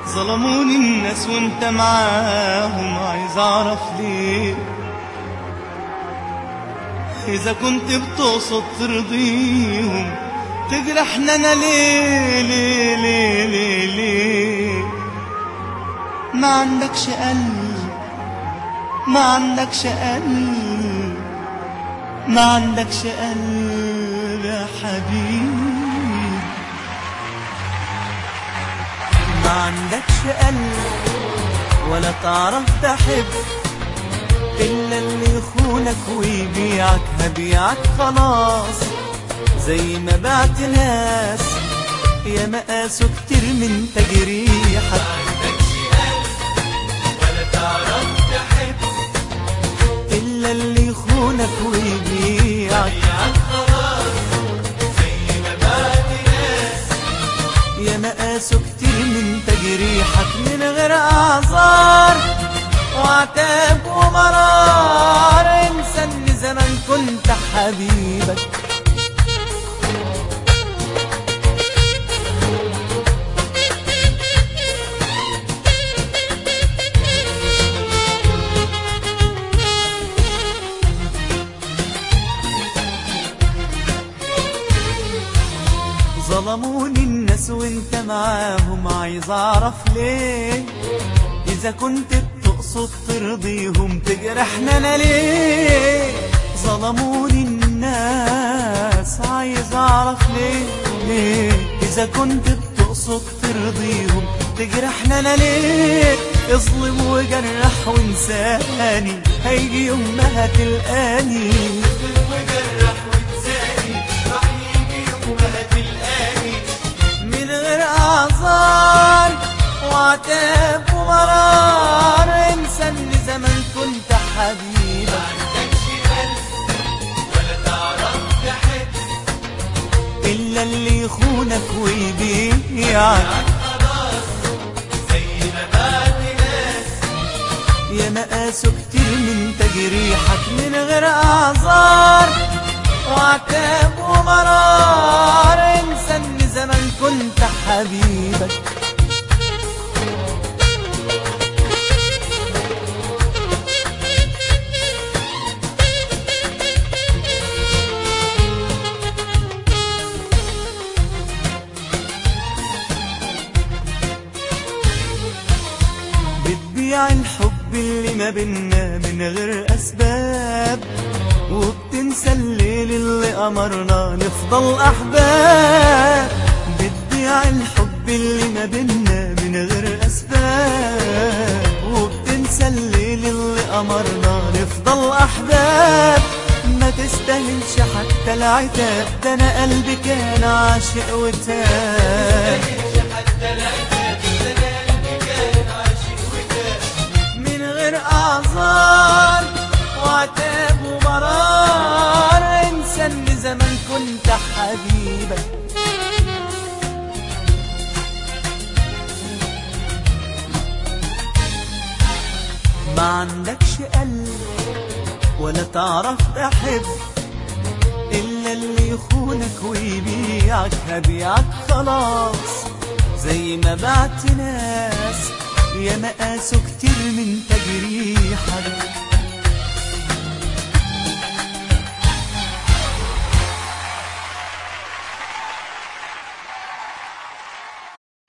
ظلموني الناس وانت معاهم عايز اعرف ليه اذا كنت بتقصد ترضيهم تجرحنا انا ليه ليه ليه ليه ليه ما عندكش قلب ما عندكش قلب ما عندكش قلب يا حبيبي ما عندكش قلب ولا تعرف تحب إلا اللي يخونك ويبيعك هبيعك خلاص زي ما بعت ناس يا مقاسه كتير من تجريحك إلا اللي يخونك ويبيعك يا مقاسه كتير من تجريحك من غير اعذار وعتاب ومرار انسى ان زمان كنت حبيبك ظلموني الناس وانت معاهم عايز اعرف ليه اذا كنت بتقصد ترضيهم تجرحنا انا ليه ظلموني الناس عايز اعرف ليه ليه اذا كنت بتقصد ترضيهم تجرحنا انا ليه اظلم وجرح وانساني هيجي يوم ما هتلقاني من غير اعذار وعتاب ومرار انسى ان زمان كنت حبيبك الا اللي يخونك ويبيعك يا مقاسه كتير من تجريحك من غير اعذار وعتاب ومرار انسى ان زمان كنت حبيبك بتبيع الحب اللي ما بينا من غير اسباب وبتنسى الليل اللي امرنا نفضل احباب بتبيع الحب اللي ما بينا من غير اسباب وبتنسى الليل اللي امرنا نفضل احباب ما تستاهلش حتى العتاب ده انا قلبي كان عاشق وتاب من غير اعذار وعتاب ومرار انسى ان زمان كنت حبيبك ما عندكش قلب ولا تعرف تحب إلا اللي يخونك ويبيعك هبيعك خلاص زي ما بعت ناس يا مقاسه كتير من تجريحك